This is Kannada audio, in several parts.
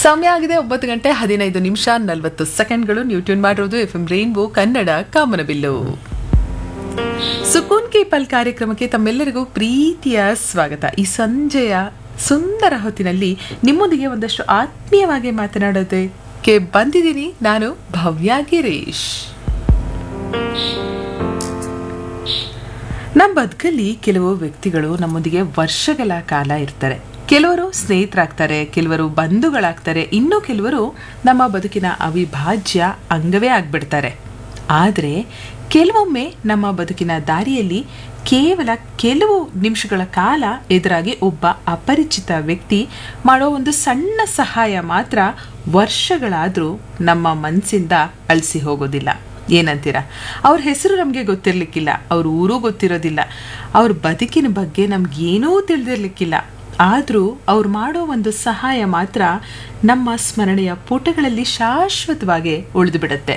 ಸಮಯ ಆಗಿದೆ ಒಂಬತ್ತು ಗಂಟೆ ಹದಿನೈದು ನಿಮಿಷ ನಲವತ್ತು ಸೆಕೆಂಡ್ಗಳು ನೀವು ಟ್ಯೂನ್ ಮಾಡಿರೋದು ಎಫ್ ಎಂ ರೈನ್ಬೋ ಕನ್ನಡ ಕಾಮನಬಿಲ್ಲು ಸುಕೂನ್ ಕಿ ಪಲ್ ಕಾರ್ಯಕ್ರಮಕ್ಕೆ ತಮ್ಮೆಲ್ಲರಿಗೂ ಪ್ರೀತಿಯ ಸ್ವಾಗತ ಈ ಸಂಜೆಯ ಸುಂದರ ಹೊತ್ತಿನಲ್ಲಿ ನಿಮ್ಮೊಂದಿಗೆ ಒಂದಷ್ಟು ಆತ್ಮೀಯವಾಗಿ ಮಾತನಾಡೋದಕ್ಕೆ ಬಂದಿದ್ದೀನಿ ನಾನು ಭವ್ಯ ಗಿರೀಶ್ ನಮ್ಮ ಬದುಕಲ್ಲಿ ಕೆಲವು ವ್ಯಕ್ತಿಗಳು ನಮ್ಮೊಂದಿಗೆ ವರ್ಷಗಳ ಕಾಲ ಇರ್ತಾರೆ ಕೆಲವರು ಸ್ನೇಹಿತರಾಗ್ತಾರೆ ಕೆಲವರು ಬಂಧುಗಳಾಗ್ತಾರೆ ಇನ್ನು ಕೆಲವರು ನಮ್ಮ ಬದುಕಿನ ಅವಿಭಾಜ್ಯ ಅಂಗವೇ ಆಗ್ಬಿಡ್ತಾರೆ ಆದರೆ ಕೆಲವೊಮ್ಮೆ ನಮ್ಮ ಬದುಕಿನ ದಾರಿಯಲ್ಲಿ ಕೇವಲ ಕೆಲವು ನಿಮಿಷಗಳ ಕಾಲ ಎದುರಾಗಿ ಒಬ್ಬ ಅಪರಿಚಿತ ವ್ಯಕ್ತಿ ಮಾಡೋ ಒಂದು ಸಣ್ಣ ಸಹಾಯ ಮಾತ್ರ ವರ್ಷಗಳಾದರೂ ನಮ್ಮ ಮನಸ್ಸಿಂದ ಅಳಿಸಿ ಹೋಗೋದಿಲ್ಲ ಏನಂತೀರ ಅವ್ರ ಹೆಸರು ನಮಗೆ ಗೊತ್ತಿರಲಿಕ್ಕಿಲ್ಲ ಅವ್ರ ಊರು ಗೊತ್ತಿರೋದಿಲ್ಲ ಅವ್ರ ಬದುಕಿನ ಬಗ್ಗೆ ನಮ್ಗೇನೂ ತಿಳಿದಿರ್ಲಿಕ್ಕಿಲ್ಲ ಆದರೂ ಅವ್ರು ಮಾಡೋ ಒಂದು ಸಹಾಯ ಮಾತ್ರ ನಮ್ಮ ಸ್ಮರಣೆಯ ಪುಟಗಳಲ್ಲಿ ಶಾಶ್ವತವಾಗಿ ಉಳಿದು ಬಿಡುತ್ತೆ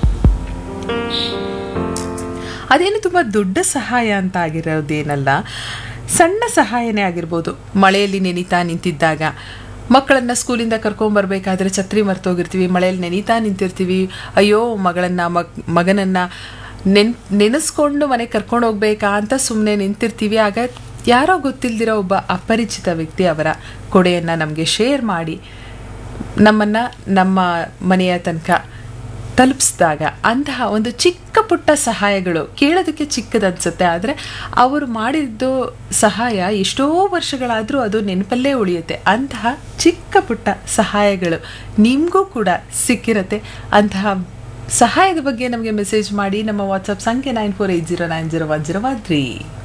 ಅದೇನು ತುಂಬ ದೊಡ್ಡ ಸಹಾಯ ಅಂತ ಆಗಿರೋದೇನಲ್ಲ ಸಣ್ಣ ಸಹಾಯನೇ ಆಗಿರ್ಬೋದು ಮಳೆಯಲ್ಲಿ ನೆನೀತಾ ನಿಂತಿದ್ದಾಗ ಮಕ್ಕಳನ್ನ ಸ್ಕೂಲಿಂದ ಕರ್ಕೊಂಬರ್ಬೇಕಾದ್ರೆ ಛತ್ರಿ ಮರ್ತೋಗಿರ್ತೀವಿ ಮಳೆಯಲ್ಲಿ ನೆನೀತಾ ನಿಂತಿರ್ತೀವಿ ಅಯ್ಯೋ ಮಗಳನ್ನ ಮಗ್ ಮಗನನ್ನ ನೆನ್ ನೆನೆಸ್ಕೊಂಡು ಮನೆಗೆ ಕರ್ಕೊಂಡು ಹೋಗ್ಬೇಕಾ ಅಂತ ಸುಮ್ಮನೆ ನಿಂತಿರ್ತೀವಿ ಆಗ ಯಾರೋ ಗೊತ್ತಿಲ್ದಿರೋ ಒಬ್ಬ ಅಪರಿಚಿತ ವ್ಯಕ್ತಿ ಅವರ ಕೊಡೆಯನ್ನು ನಮಗೆ ಶೇರ್ ಮಾಡಿ ನಮ್ಮನ್ನು ನಮ್ಮ ಮನೆಯ ತನಕ ತಲುಪಿಸಿದಾಗ ಅಂತಹ ಒಂದು ಚಿಕ್ಕ ಪುಟ್ಟ ಸಹಾಯಗಳು ಕೇಳೋದಕ್ಕೆ ಚಿಕ್ಕದನ್ಸುತ್ತೆ ಆದರೆ ಅವರು ಮಾಡಿದ್ದು ಸಹಾಯ ಎಷ್ಟೋ ವರ್ಷಗಳಾದರೂ ಅದು ನೆನಪಲ್ಲೇ ಉಳಿಯುತ್ತೆ ಅಂತಹ ಚಿಕ್ಕ ಪುಟ್ಟ ಸಹಾಯಗಳು ನಿಮಗೂ ಕೂಡ ಸಿಕ್ಕಿರತ್ತೆ ಅಂತಹ ಸಹಾಯದ ಬಗ್ಗೆ ನಮಗೆ ಮೆಸೇಜ್ ಮಾಡಿ ನಮ್ಮ ವಾಟ್ಸಪ್ ಸಂಖ್ಯೆ nine four eight zero nine zero one zero one three